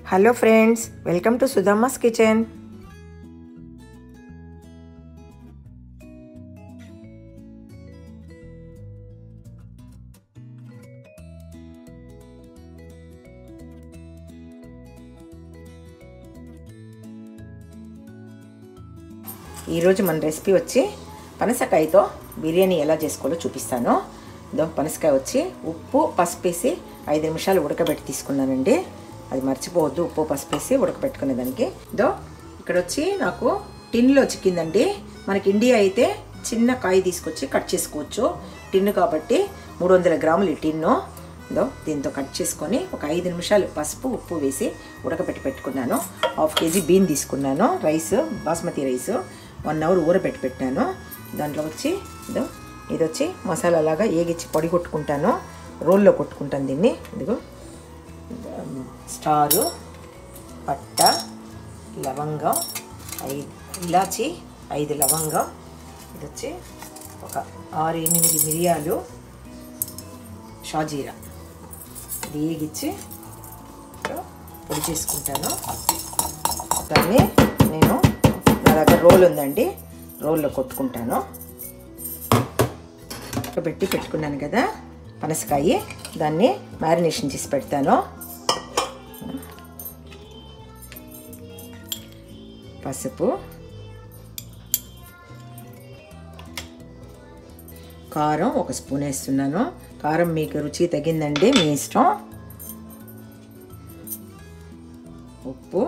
hello friends welcome to Sudhamma's kitchen ఈరోజు మన recipe వచ్చి పనసకాయతో బిర్యానీ ఎలా చేసుకోవాలో చూపిస్తాను ఇదో పనసకాయ వచ్చి ఉప్పు పసుపు వేసి ఐదు నిమిషాలు ఉడకబెట్టి తీసుకున్నానండి అది మర్చిపోవద్దు ఉప్పు పసుపు వేసి ఉడకబెట్టుకునే దానికి ఇదో ఇక్కడ వచ్చి నాకు టిన్లో చిక్కిందండి మనకి ఇండియా అయితే చిన్న కాయ తీసుకొచ్చి కట్ చేసుకోవచ్చు టిన్ను కాబట్టి మూడు వందల గ్రాములు ఈ టిన్ను ఇదో దీంతో కట్ చేసుకొని ఒక ఐదు నిమిషాలు పసుపు ఉప్పు వేసి ఉడకబెట్టి పెట్టుకున్నాను హాఫ్ కేజీ బీన్ తీసుకున్నాను rice basmati rice one hour ఊరబెట్టి పెట్టాను దాంట్లో వచ్చి ఇదో ఇది వచ్చి మసాలా లాగా ఏగిచ్చి పొడి కొట్టుకుంటాను రోల్లో కొట్టుకుంటాను దీన్ని ఇదిగో స్టారు పట్ట లవంగం ఐదు ఇలాచి ఐదు లవంగం ఇది వచ్చి ఒక ఆరు ఎనిమిది మిరియాలు షాజీరా ఇది ఏగిచ్చి పొడి చేసుకుంటాను దాన్ని నేను నా దగ్గర రోల్ ఉందండి రోల్లో కొట్టుకుంటాను పెట్టి పెట్టుకున్నాను కదా పనసకాయ దాన్ని మ్యారినేషన్ చేసి పెడతాను పసుపు కారం ఒక స్పూన్ వేస్తున్నాను కారం మీకు రుచి తగిందండి మీ ఇష్టం ఉప్పు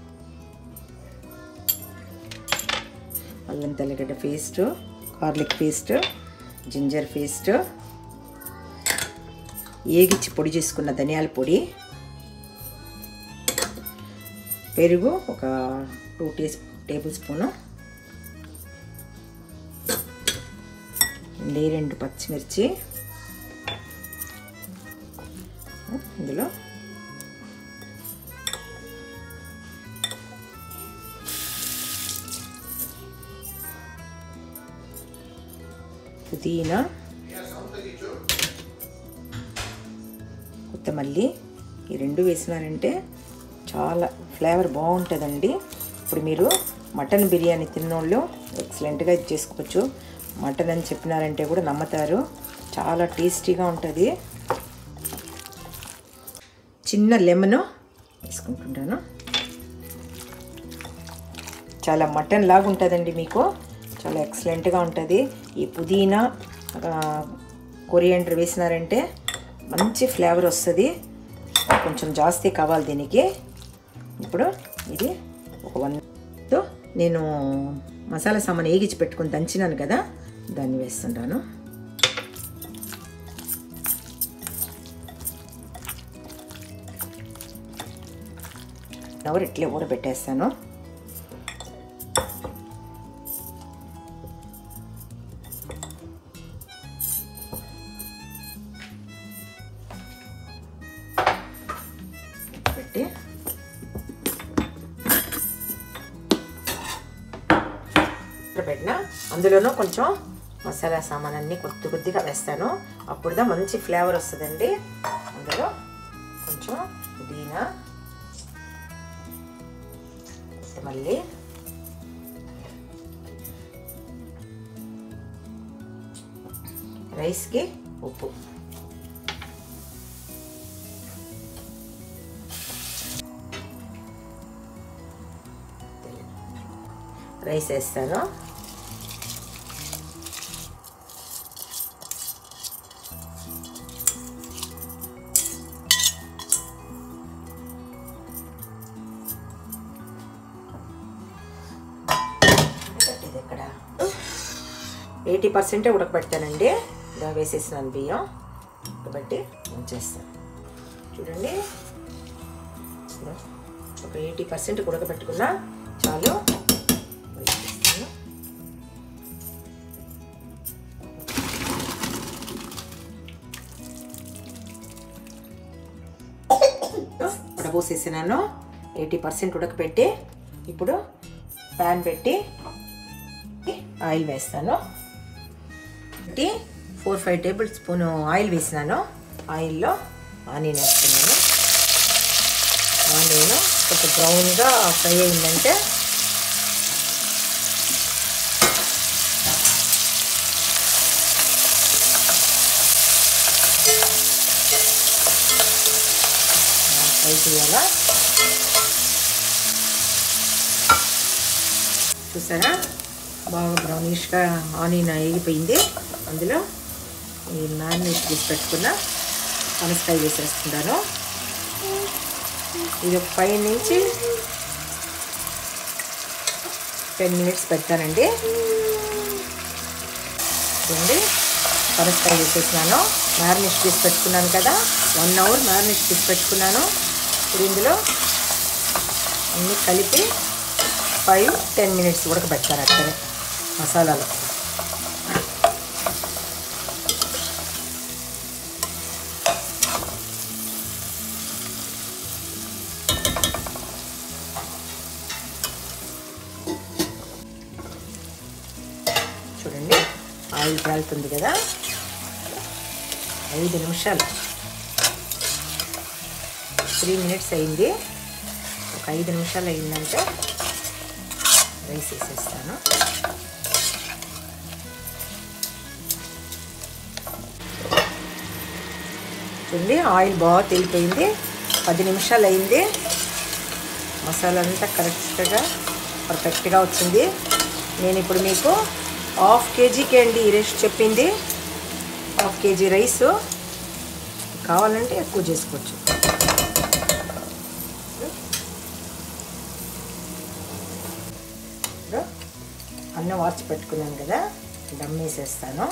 అల్లం తెల్లగడ్డ paste garlic paste ginger paste ఏగిచ్చి పొడి చేసుకున్న ధనియాల పొడి పెరుగు ఒక టూ టీ టేబుల్ స్పూను రెండే రెండు పచ్చిమిర్చి ఇందులో పుదీనా కొత్తమల్లి ఈ రెండు వేసినారంటే చాలా ఫ్లేవర్ బాగుంటుందండి ఇప్పుడు మీరు మటన్ బిర్యానీ తిన్నోళ్ళు ఎక్సలెంట్గా ఇది చేసుకోవచ్చు మటన్ అని చెప్పినారంటే కూడా నమ్ముతారు చాలా టేస్టీగా ఉంటుంది చిన్న లెమన్ వేసుకుంటుంటాను చాలా మటన్ లాగా ఉంటుందండి మీకు చాలా ఎక్సలెంట్గా ఉంటుంది ఈ పుదీనా కొరియండర్ వేసినారంటే మంచి ఫ్లేవర్ వస్తుంది కొంచెం జాస్తి కావాలి దీనికి ఇప్పుడు ఇది ఒక వన్తో నేను మసాలా సామాన్ ఏగిచ్చి పెట్టుకుని దంచినాను కదా దాన్ని వేస్తుంటాను అవర్ ఇట్లే ఊరబెట్టేస్తాను పెట్టి పెట్టిన అందులోనూ కొంచెం మసాలా సామాన్ అన్నీ కొద్ది కొద్దిగా వేస్తాను అప్పుడుదా మంచి ఫ్లేవర్ వస్తుందండి అందులో కొంచెం పుదీనా మళ్ళీ రైస్కి ఉప్పు రైస్ వేస్తాను ఇది ఇక్కడ ఎయిటీ పర్సెంటే ఉడకబెడతానండి ఇలా వేసేసినాను బియ్యం ఉడకబెట్టి ఉంచేస్తాను చూడండి ఒక ఎయిటీ పర్సెంట్ ఉడకబెట్టుకున్నా చాలు ఉడబోసేసినాను ఎయిటీ పర్సెంట్ ఉడకపెట్టి ఇప్పుడు ప్యాన్ పెట్టి ఆయిల్ వేస్తాను పెట్టి four five tablespoon oil వేసినాను ఆయిల్లో ఆనియన్ వేస్తున్నాను ఆనియన్ కొంచెం బ్రౌన్గా ఫ్రై అయిందంటే ఫ్రై చేయాలా చూసారా బాగా బ్రౌనిష్గా ఆనియన్ వేగిపోయింది అందులో ఈ మ్యారినేట్ చేసి పెట్టుకున్న పనసకాయ వేసేస్తున్నాను ఇది ఒక ఫైవ్ నుంచి టెన్ మినిట్స్ పెడతానండి చూడండి పనసకాయ వేసేసినాను మ్యారినేట్ చేసి పెట్టుకున్నాను కదా వన్ అవర్ మ్యారినేట్ చేసి పెట్టుకున్నాను ఇప్పుడు ఇందులో అన్నీ కలిపి ఫైవ్ టెన్ మినిట్స్ ఉడకబెడతాను అక్కడే మసాలాలో చూడండి ఆయిల్ కాలుతుంది కదా ఐదు నిమిషాలు త్రీ మినిట్స్ అయింది ఒక ఐదు నిమిషాలు అయిందంటే రైస్ వేసేస్తాను చూడండి ఆయిల్ బాగా తెలిపోయింది పది నిమిషాలు అయింది మసాలా అంతా కరెక్ట్గా పర్ఫెక్ట్గా వచ్చింది నేను ఇప్పుడు మీకు హాఫ్ కేజీకి అండి ఈ రైస్ చెప్పింది హాఫ్ కేజీ రైస్ కావాలంటే ఎక్కువ చేసుకోవచ్చు ఇప్పుడు అన్నం వార్చి పెట్టుకున్నాను కదా దమ్ వేసేస్తాను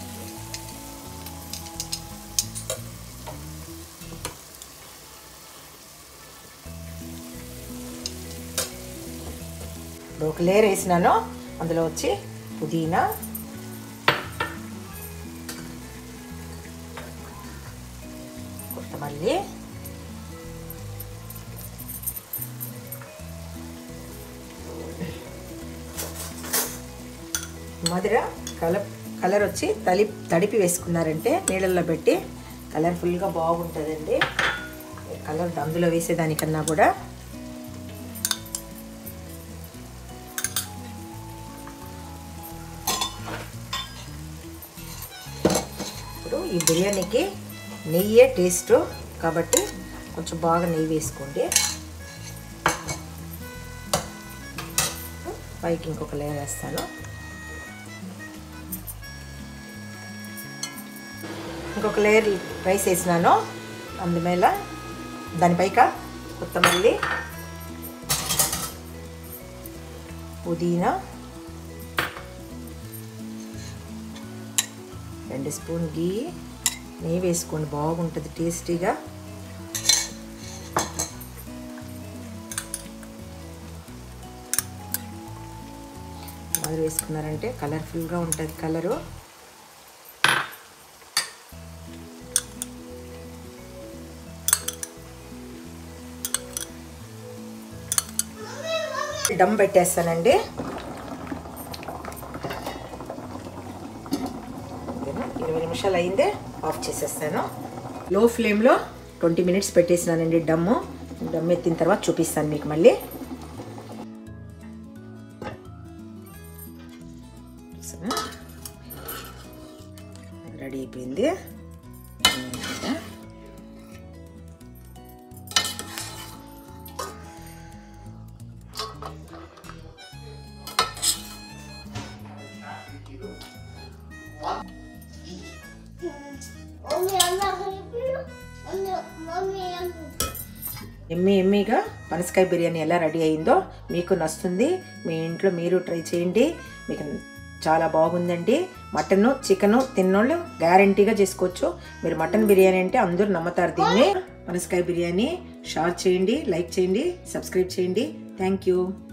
ఇప్పుడు ఒక లేయర్ వేసినాను అందులో వచ్చి పుదీనా కొత్తమల్లి మధుర కలర్ కలర్ వచ్చి తలి తడిపి వేసుకున్నారంటే నీళ్ళల్లో పెట్టి కలర్ఫుల్గా బాగుంటుందండి కలర్ అందులో వేసేదానికన్నా కూడా ఇప్పుడు ఈ బిర్యానీకి నెయ్యే టేస్ట్ కాబట్టి కొంచెం బాగా నెయ్యి వేసుకోండి పైకి ఇంకొక లేయర్ వేస్తాను ఇంకొక లేయర్ రైస్ వేసినాను అందుమేల దానిపైక కొత్తమల్లి పుదీనా రెండు స్పూన్ గీ నెయ్యి వేసుకోండి బాగుంటుంది టేస్టీగా మొదలు వేసుకున్నారంటే కలర్ఫుల్గా ఉంటుంది కలరు దమ్ పెట్టేస్తానండి ఓకేనా ఇరవై నిమిషాలు అయిందే ఆఫ్ చేసేస్తాను లో ఫ్లేమ్లో ట్వంటీ మినిట్స్ పెట్టేసినానండి డమ్ము డమ్ ఎత్తిన తర్వాత చూపిస్తాను మీకు మళ్ళీ రెడీ అయిపోయింది ఎమ్మి ఎమ్మిగా పనసకాయ బిర్యానీ ఎలా రెడీ అయిందో మీకు నచ్చుతుంది మీ ఇంట్లో మీరు ట్రై చేయండి మీకు చాలా బాగుందండి మటన్ చికెన్ తిన్నోళ్ళు గ్యారంటీగా చేసుకోవచ్చు మీరు మటన్ బిర్యానీ అంటే అందరూ నమ్ముతారు దీన్ని పనసకాయ బిర్యానీ షేర్ చేయండి లైక్ చేయండి సబ్స్క్రైబ్ చేయండి థ్యాంక్ యూ